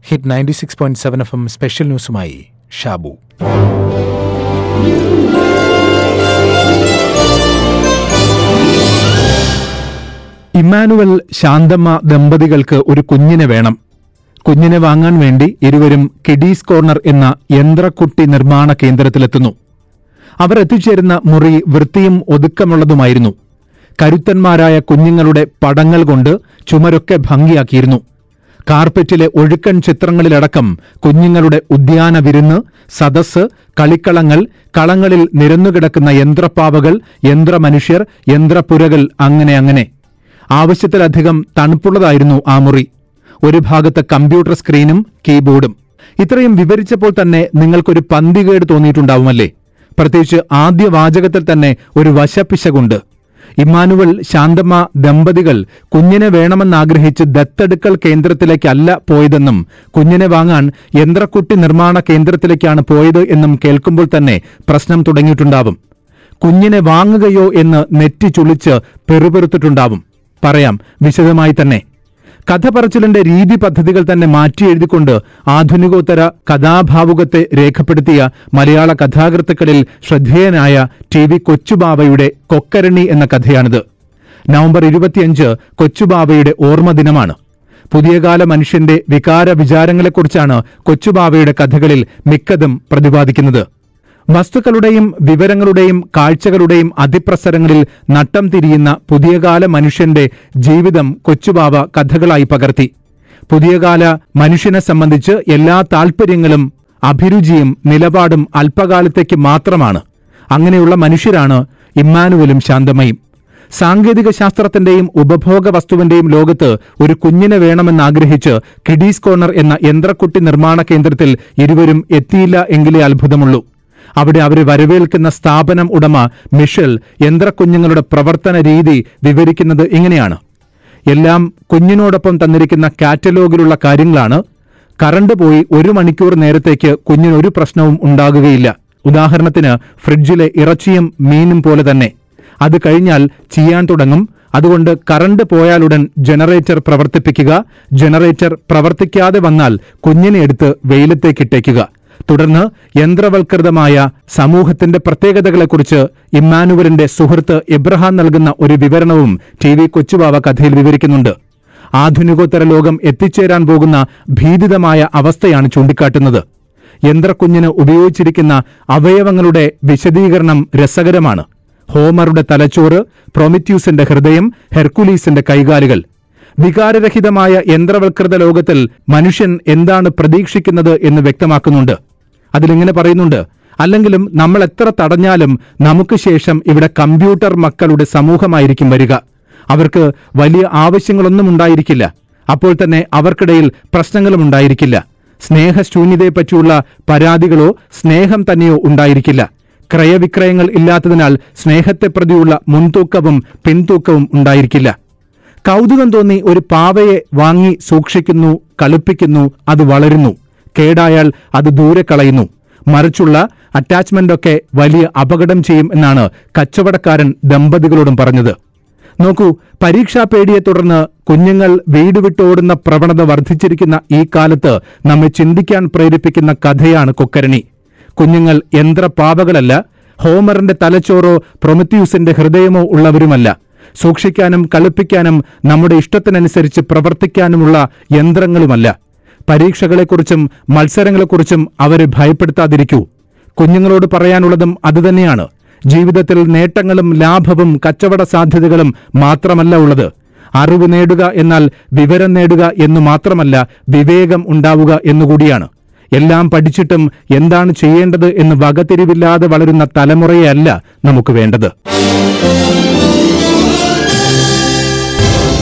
hit ninety six point seven F M special ന്യൂസുമായി ഷാബു ഇമ്മാനുവൽ ശാന്തമ്മ ദമ്പതികൾക്ക് ഒരു കുഞ്ഞിനെ വേണം കുഞ്ഞിനെ വാങ്ങാൻ വേണ്ടി ഇരുവരും കിഡീസ് കോർണർ എന്ന യന്ത്രക്കുട്ടി നിർമ്മാണ കേന്ദ്രത്തിലെത്തുന്നു അവർ എത്തിച്ചേരുന്ന മുറി വൃത്തിയും ഒതുക്കമുള്ളതുമായിരുന്നു കരുത്തന്മാരായ കുഞ്ഞുങ്ങളുടെ പടങ്ങൾ കൊണ്ട് ചുമരൊക്കെ ഭംഗിയാക്കിയിരുന്നു കാർപ്പറ്റിലെ ഒഴുക്കൻ ചിത്രങ്ങളിലടക്കം കുഞ്ഞുങ്ങളുടെ ഉദ്യാന വിരുന്ന് സദസ് കളിക്കളങ്ങൾ കളങ്ങളിൽ നിരന്നുകിടക്കുന്ന യന്ത്രപ്പാവകൾ യന്ത്രമനുഷ്യർ യന്ത്രപ്പുരകൾ അങ്ങനെ അങ്ങനെ ആവശ്യത്തിലധികം തണുപ്പുള്ളതായിരുന്നു ആ മുറി ഒരു ഭാഗത്ത് കമ്പ്യൂട്ടർ സ്ക്രീനും കീബോർഡും ഇത്രയും വിവരിച്ചപ്പോൾ തന്നെ നിങ്ങൾക്കൊരു പന്തികേട് തോന്നിയിട്ടുണ്ടാവുമല്ലേ പ്രത്യേകിച്ച് ആദ്യ വാചകത്തിൽ തന്നെ ഒരു വശപ്പിശകുണ്ട് ഇമ്മാനുവൽ ശാന്തമ്മ ദമ്പതികൾ കുഞ്ഞിനെ വേണമെന്നാഗ്രഹിച്ച് ദത്തെടുക്കൽ കേന്ദ്രത്തിലേക്കല്ല പോയതെന്നും കുഞ്ഞിനെ വാങ്ങാൻ യന്ത്രക്കുട്ടി നിർമ്മാണ കേന്ദ്രത്തിലേക്കാണ് പോയത് എന്നും കേൾക്കുമ്പോൾ തന്നെ പ്രശ്നം തുടങ്ങിയിട്ടുണ്ടാവും കുഞ്ഞിനെ വാങ്ങുകയോ എന്ന് നെറ്റി ചുളിച്ച് പെറുപെറുത്തിട്ടുണ്ടാവും പറയാം വിശദമായി തന്നെ കഥ പറച്ചിലിന്റെ രീതി പദ്ധതികൾ തന്നെ മാറ്റി എഴുതിക്കൊണ്ട് ആധുനികോത്തര കഥാഭാവുകത്തെ രേഖപ്പെടുത്തിയ മലയാള കഥാകൃത്തുക്കളിൽ ശ്രദ്ധേയനായ ടി വി കൊച്ചുബാവയുടെ കൊക്കരണി എന്ന കഥയാണിത് നവംബർ ഇരുപത്തിയഞ്ച് കൊച്ചുബാവയുടെ ഓർമ്മദിനമാണ് പുതിയകാല മനുഷ്യന്റെ വികാര വിചാരങ്ങളെക്കുറിച്ചാണ് കൊച്ചുബാവയുടെ കഥകളിൽ മിക്കതും പ്രതിപാദിക്കുന്നത് വസ്തുക്കളുടെയും വിവരങ്ങളുടെയും കാഴ്ചകളുടെയും അതിപ്രസരങ്ങളിൽ നട്ടം തിരിയുന്ന പുതിയകാല മനുഷ്യന്റെ ജീവിതം കൊച്ചുബാവ കഥകളായി പകർത്തി പുതിയകാല മനുഷ്യനെ സംബന്ധിച്ച് എല്ലാ താൽപ്പര്യങ്ങളും അഭിരുചിയും നിലപാടും അല്പകാലത്തേക്ക് മാത്രമാണ് അങ്ങനെയുള്ള മനുഷ്യരാണ് ഇമ്മാനുവലും ശാന്തമയും സാങ്കേതിക ശാസ്ത്രത്തിന്റെയും ഉപഭോഗ വസ്തുവിന്റെയും ലോകത്ത് ഒരു കുഞ്ഞിനെ വേണമെന്നാഗ്രഹിച്ച് കിഡീസ് കോർണർ എന്ന യന്ത്രക്കുട്ടി നിർമ്മാണ കേന്ദ്രത്തിൽ ഇരുവരും എത്തിയില്ല എങ്കിലേ അത്ഭുതമുള്ളൂ അവിടെ അവരെ വരവേൽക്കുന്ന സ്ഥാപനം ഉടമ മിഷൽ യന്ത്രക്കുഞ്ഞുങ്ങളുടെ പ്രവർത്തന രീതി വിവരിക്കുന്നത് ഇങ്ങനെയാണ് എല്ലാം കുഞ്ഞിനോടൊപ്പം തന്നിരിക്കുന്ന കാറ്റലോഗിലുള്ള കാര്യങ്ങളാണ് കറണ്ട് പോയി ഒരു മണിക്കൂർ നേരത്തേക്ക് കുഞ്ഞിന് ഒരു പ്രശ്നവും ഉണ്ടാകുകയില്ല ഉദാഹരണത്തിന് ഫ്രിഡ്ജിലെ ഇറച്ചിയും മീനും പോലെ തന്നെ അത് കഴിഞ്ഞാൽ ചെയ്യാൻ തുടങ്ങും അതുകൊണ്ട് കറണ്ട് പോയാലുടൻ ജനറേറ്റർ പ്രവർത്തിപ്പിക്കുക ജനറേറ്റർ പ്രവർത്തിക്കാതെ വന്നാൽ കുഞ്ഞിനെ എടുത്ത് വെയിലത്തേക്കിട്ടേക്കുക തുടർന്ന് യന്ത്രവൽകൃതമായ സമൂഹത്തിന്റെ പ്രത്യേകതകളെക്കുറിച്ച് ഇമ്മാനുവലിന്റെ സുഹൃത്ത് എബ്രഹാം നൽകുന്ന ഒരു വിവരണവും ടി വി കൊച്ചുബാവ കഥയിൽ വിവരിക്കുന്നുണ്ട് ആധുനികോത്തര ലോകം എത്തിച്ചേരാൻ പോകുന്ന ഭീതിതമായ അവസ്ഥയാണ് ചൂണ്ടിക്കാട്ടുന്നത് യന്ത്രക്കുഞ്ഞിന് ഉപയോഗിച്ചിരിക്കുന്ന അവയവങ്ങളുടെ വിശദീകരണം രസകരമാണ് ഹോമറുടെ തലച്ചോറ് പ്രൊമിറ്റ്യൂസിന്റെ ഹൃദയം ഹെർക്കുലീസിന്റെ കൈകാലുകൾ വികാരരഹിതമായ യന്ത്രവൽകൃത ലോകത്തിൽ മനുഷ്യൻ എന്താണ് പ്രതീക്ഷിക്കുന്നത് എന്ന് വ്യക്തമാക്കുന്നുണ്ട് അതിലിങ്ങനെ പറയുന്നുണ്ട് അല്ലെങ്കിലും നമ്മൾ എത്ര തടഞ്ഞാലും നമുക്ക് ശേഷം ഇവിടെ കമ്പ്യൂട്ടർ മക്കളുടെ സമൂഹമായിരിക്കും വരിക അവർക്ക് വലിയ ആവശ്യങ്ങളൊന്നും ഉണ്ടായിരിക്കില്ല അപ്പോൾ തന്നെ അവർക്കിടയിൽ പ്രശ്നങ്ങളും ഉണ്ടായിരിക്കില്ല സ്നേഹശൂന്യതയെപ്പറ്റിയുള്ള പരാതികളോ സ്നേഹം തന്നെയോ ഉണ്ടായിരിക്കില്ല ക്രയവിക്രയങ്ങൾ ഇല്ലാത്തതിനാൽ സ്നേഹത്തെ പ്രതിയുള്ള മുൻതൂക്കവും പിൻതൂക്കവും ഉണ്ടായിരിക്കില്ല കൗതുകം തോന്നി ഒരു പാവയെ വാങ്ങി സൂക്ഷിക്കുന്നു കളിപ്പിക്കുന്നു അത് വളരുന്നു കേടായാൽ അത് ദൂരെ കളയുന്നു മറിച്ചുള്ള അറ്റാച്ച്മെന്റൊക്കെ വലിയ അപകടം ചെയ്യും എന്നാണ് കച്ചവടക്കാരൻ ദമ്പതികളോടും പറഞ്ഞത് നോക്കൂ പരീക്ഷാ പേടിയെ തുടർന്ന് കുഞ്ഞുങ്ങൾ വീട് വിട്ടോടുന്ന പ്രവണത വർദ്ധിച്ചിരിക്കുന്ന ഈ കാലത്ത് നമ്മെ ചിന്തിക്കാൻ പ്രേരിപ്പിക്കുന്ന കഥയാണ് കൊക്കരണി കുഞ്ഞുങ്ങൾ യന്ത്രപാവകളല്ല ഹോമറിന്റെ തലച്ചോറോ പ്രൊമത്യൂസിന്റെ ഹൃദയമോ ഉള്ളവരുമല്ല സൂക്ഷിക്കാനും കളിപ്പിക്കാനും നമ്മുടെ ഇഷ്ടത്തിനനുസരിച്ച് പ്രവർത്തിക്കാനുമുള്ള യന്ത്രങ്ങളുമല്ല പരീക്ഷകളെക്കുറിച്ചും മത്സരങ്ങളെക്കുറിച്ചും അവരെ ഭയപ്പെടുത്താതിരിക്കൂ കുഞ്ഞുങ്ങളോട് പറയാനുള്ളതും അതുതന്നെയാണ് ജീവിതത്തിൽ നേട്ടങ്ങളും ലാഭവും കച്ചവട സാധ്യതകളും മാത്രമല്ല ഉള്ളത് അറിവ് നേടുക എന്നാൽ വിവരം നേടുക എന്നു മാത്രമല്ല വിവേകം ഉണ്ടാവുക എന്നുകൂടിയാണ് എല്ലാം പഠിച്ചിട്ടും എന്താണ് ചെയ്യേണ്ടത് എന്ന് വകതിരിവില്ലാതെ വളരുന്ന തലമുറയല്ല നമുക്ക് വേണ്ടത്